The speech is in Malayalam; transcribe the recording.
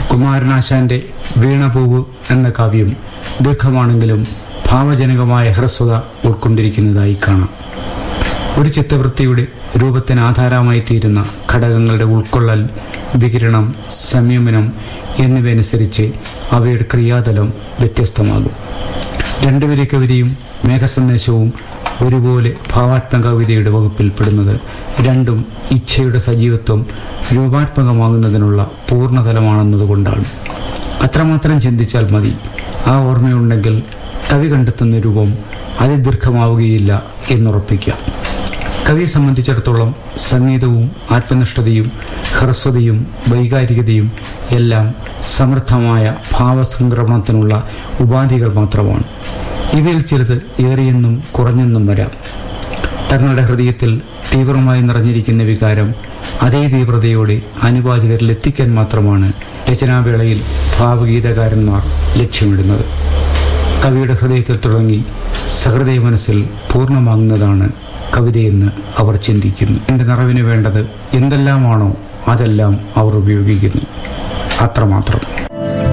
കുമാരനാശാന്റെ വീണപൂവ് എന്ന കാവ്യം ദീർഘമാണെങ്കിലും ഭാവജനകമായ ഹ്രസ്വത ഉൾക്കൊണ്ടിരിക്കുന്നതായി കാണാം ഒരു ചിത്തവൃത്തിയുടെ രൂപത്തിന് ആധാരമായി തീരുന്ന ഘടകങ്ങളുടെ ഉൾക്കൊള്ളൽ വികിരണം സംയമനം എന്നിവയനുസരിച്ച് അവയുടെ ക്രിയാതലം വ്യത്യസ്തമാകും രണ്ടുപേരെ കവിതയും മേഘസന്ദേശവും ഒരുപോലെ ഭാവാത്മക കവിതയുടെ വകുപ്പിൽപ്പെടുന്നത് രണ്ടും ഇച്ഛയുടെ സജീവത്വം രൂപാത്മകമാകുന്നതിനുള്ള പൂർണ്ണതലമാണെന്നതുകൊണ്ടാണ് അത്രമാത്രം ചിന്തിച്ചാൽ മതി ആ ഓർമ്മയുണ്ടെങ്കിൽ കവി കണ്ടെത്തുന്ന രൂപം അതിദീർഘമാവുകയില്ല എന്നുറപ്പിക്കാം കവിയെ സംബന്ധിച്ചിടത്തോളം സംഗീതവും ആത്മനിഷ്ഠതയും ഹ്രസ്വതയും വൈകാരികതയും എല്ലാം സമൃദ്ധമായ ഭാവസംക്രമണത്തിനുള്ള ഉപാധികൾ മാത്രമാണ് ഇവയിൽ ചിലത് ഏറിയെന്നും കുറഞ്ഞെന്നും വരാം തങ്ങളുടെ ഹൃദയത്തിൽ തീവ്രമായി നിറഞ്ഞിരിക്കുന്ന വികാരം അതേ തീവ്രതയോടെ അനുവാചകരിൽ എത്തിക്കാൻ മാത്രമാണ് രചനാവേളയിൽ ഭാവഗീതകാരന്മാർ ലക്ഷ്യമിടുന്നത് കവിയുടെ ഹൃദയത്തിൽ തുടങ്ങി സഹൃദയ മനസ്സിൽ പൂർണ്ണമാകുന്നതാണ് കവിതയെന്ന് അവർ ചിന്തിക്കുന്നു എൻ്റെ നിറവിന് വേണ്ടത് എന്തെല്ലാമാണോ അതെല്ലാം അവർ ഉപയോഗിക്കുന്നു അത്രമാത്രം